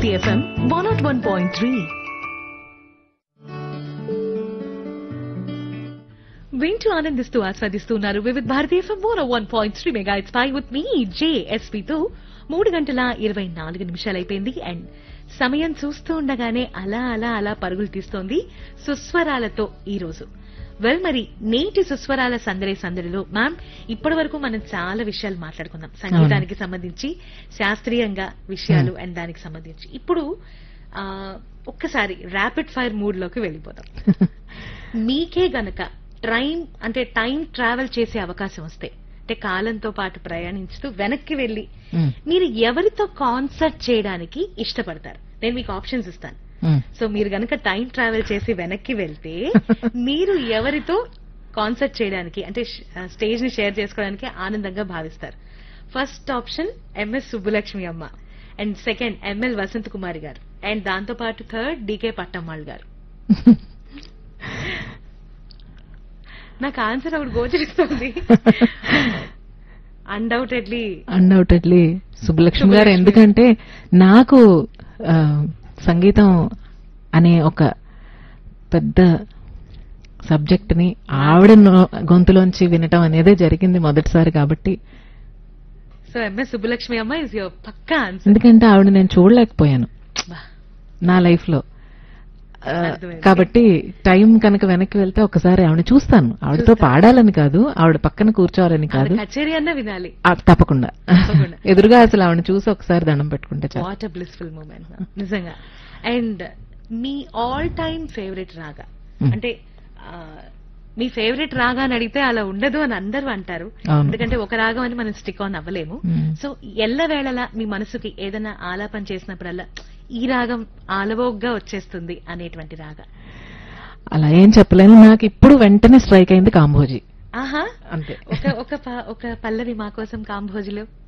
Bharati FM one nought one point three వింటూ ఆనందిస్తూ ఆస్వాదిస్తున్నారు వివిధ భారతీయ FM one one point three mega it's pie with మీ జేఎస్పీతో మూడు గంటల ఇరవై నాలుగు నిమిషాలైపోయింది అండ్ సమయం చూస్తూ ఉండగానే అలా అలా అలా పరుగులు తీస్తోంది సుస్వరాలతో ఈ రోజు వెల్ మరి నేటి సుస్వరాల సందడి సందడిలో మ్యామ్ ఇప్పటి వరకు మనం చాలా విషయాలు మాట్లాడుకున్నాం సంగీతానికి సంబంధించి శాస్త్రీయంగా విషయాలు అండ్ దానికి సంబంధించి ఇప్పుడు ఆ, ఒక్కసారి ర్యాపిడ్ ఫైర్ మూడ్ లోకి వెళ్ళిపోతాం మీకే గనక ట్రైన్ అంటే టైం ట్రావెల్ చేసే అవకాశం వస్తే అంటే కాలంతో పాటు ప్రయాణించుతూ వెనక్కి వెళ్లి మ్మ్. మీరు ఎవరితో కాన్సర్ట్ చేయడానికి ఇష్టపడతారు నేను మీకు ఆప్షన్స్ ఇస్తాను మ్మ్. సో మీరు గనక టైం ట్రావెల్ చేసి వెనక్కి వెళ్తే మీరు ఎవరితో కాన్సర్ట్ చేయడానికి అంటే స్టేజ్ ని షేర్ చేసుకోవడానికి ఆనందంగా భావిస్తారు ఫస్ట్ ఆప్షన్ ఎంఎస్ సుబ్బులక్ష్మి అమ్మ and second ML Vasanth Kumari గారు అండ్ దాంతో పాటు థర్డ్ డికే పట్టమ్మాళ్ గారు నాకు ఆన్సర్ అప్పుడు గోచరిస్తుంది అన్డౌటెడ్లీ అన్డౌటెడ్లీ సుబ్బలక్ష్మి గారు ఎందుకంటే నాకు ఆ, సంగీతం అనే ఒక పెద్ద సబ్జెక్ట్ ని ఆవిడ నో- గొంతులోంచి వినటం అనేదే జరిగింది మొదటిసారి కాబట్టి సో ఎంఎస్ సుబ్బలక్ష్మి అమ్మ ఇస్ యువర్ పక్కా ఆన్సర్ ఎందుకంటే ఆవిడ నేను చూడలేకపోయాను నా లైఫ్ లో ఆ, అర్థమైంది. కాబట్టి టైం కనుక వెనక్కి వెళ్తే ఒకసారి ఆవిడ చూస్తాను ఆవిడతో పాడాలని కాదు ఆవిడ పక్కన కూర్చోవాలని కాదు కచేరీ అన్న వినాలి ఆ, తప్పకుండా తప్పకుండా. ఎదురుగా అసలు ఆవిడ చూసి ఒకసారి దండం పెట్టుకుంటే చాలు వాట్ బ్లిస్ఫుల్ మూమెంట్ నిజంగా అండ్ మీ all time favourite raga Hmm. అంటే ఆ, మీ ఫేవరెట్ రాగా అని అడిగితే అలా ఉండదు అని అందరూ అంటారు అవును. ఎందుకంటే ఒక రాగం అని మనం స్టిక్ ఆన్ అవ్వలేము Hmm. సో ఎల్లవేళలా మీ మనసుకి ఏదైనా ఆలాపన చేసినప్పుడల్లా ఈ రాగం ఆలవోగ్గా వచ్చేస్తుంది అనేటువంటి రాగా అలా ఏం చెప్పలేను నాకు ఇప్పుడు వెంటనే స్ట్రైక్ అయింది కాంభోజీ ఆహా అంతే ఒక ఒక ప- ఒక పల్లవి మా కోసం కాంభోజిలో